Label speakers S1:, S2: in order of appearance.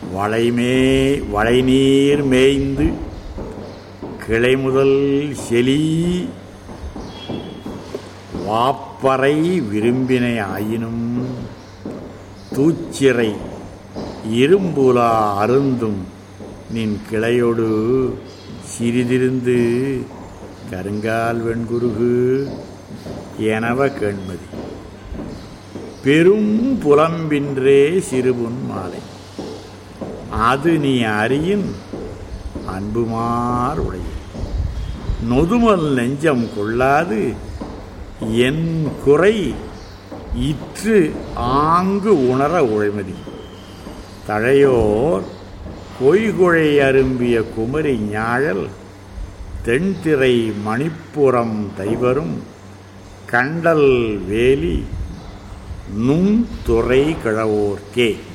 S1: வளைமே வளைநீர் மேய்ந்து கிளை முதல் செலி வாப்பறை விரும்பினை ஆயினும் தூச்சிறை இரும்புலா அருந்தும் நின் கிளையொடு சிறிதிருந்து கருங்கால் வெண்குருகு எனவ கேண்மதி பெரும் புலம்பின்றே சிறுபுன் மாலை அது நீ அறியின் அன்புமார் உடைய நொதுமல் நெஞ்சம் கொள்ளாது என் குறை இற்று ஆங்கு உணர உழைமதி தழையோர் பொய்குழை அரும்பிய குமரி ஞாழல் தென்திரை மணிப்புறம் தைவரும் கண்டல் வேலி நும் துறை கிழவோர்க்கே